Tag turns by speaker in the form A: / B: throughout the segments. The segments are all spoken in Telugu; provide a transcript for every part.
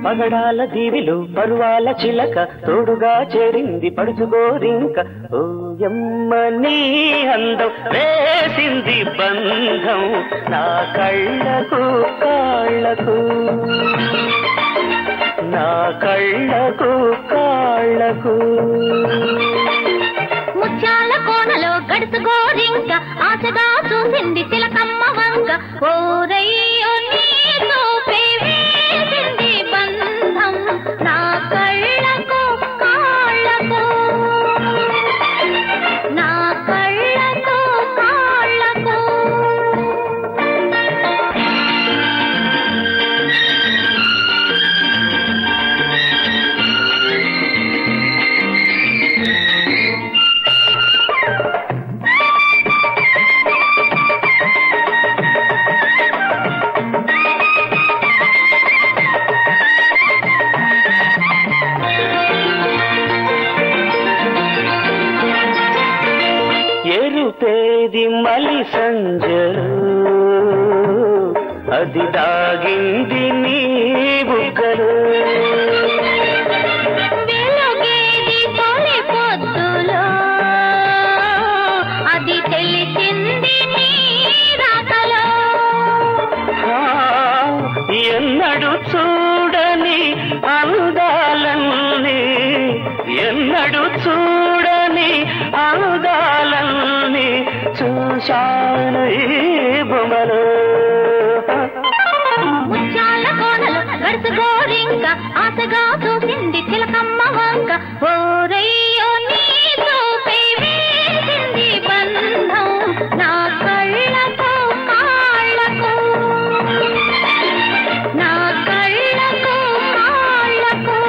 A: పగడాల దీవిలో పరువాల చిలక తోడుగా చేరింది పడుచుగోరింక ఓయమ్మ నీ అందం వేసింది బంధం నా కళ్ళకు కాళ్ళకు నా కళ్ళకు కాళ్ళకు
B: ముత్యాల కోనలో గడుసు గోరింక ఆశగా చూసింది తిలకమ్మ వంక ఓరయ్యో నీ చూపే వేసింది బంధం నా కళ్ళకు కాళ్ళకు నా కళ్ళకు కాళ్ళకు
A: ఎరుపేది మలి సంజలు అది దాగింది నీ బుగ్గలు
B: వెలుగేది తొలి పొద్దులో అది తెలిసింది నీ రాతలో
A: ఆ, ఎన్నడు చూడని అందాలన్నీ ఎన్నడు చూడని అందాలన్నీ చూశాను ఈ బొమ్మలు
B: ముత్యాల కోనలు గడుసు గోరింక ఆశగా చూసింది చిలకమ్మ వంక ఓరయ్యో నీ చూపే వేసింది బంధం నా కళ్ళకు కాళ్ళకు నా కళ్ళకు కాళ్ళకు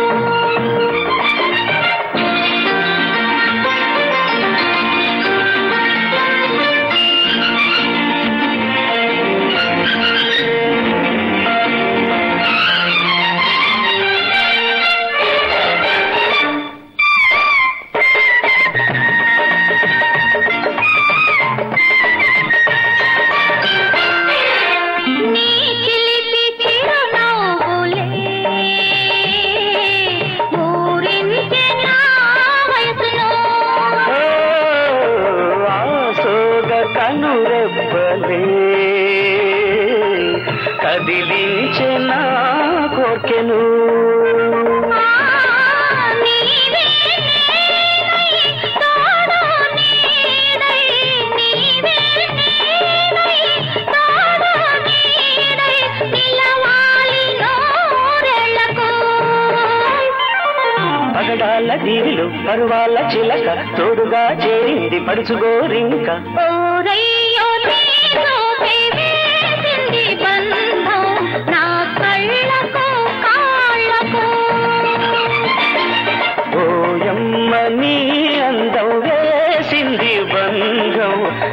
B: నీ చిలిపి చిరునవ్వులే ఊరించే నా వయసులో
A: ఓ, ఆసోగ కనురెబ్బలే కదిలించే నా కోర్కెను
B: ఆ నీవే నేనై తోడు నీడై నీవే నేనై తోడు నీడై నిలవాలి నూరేళ్లకు
A: పగడాల దీవిలో పరువాల చిలక తోడుగా చేరింది పడుచుగోరింక
B: ఓరయ్యో నీ చూపే వేసింది బంధం నా కళ్ళకు కాళ్ళకు
A: ఓయమ్మ నీ అందం వేసింది బంధం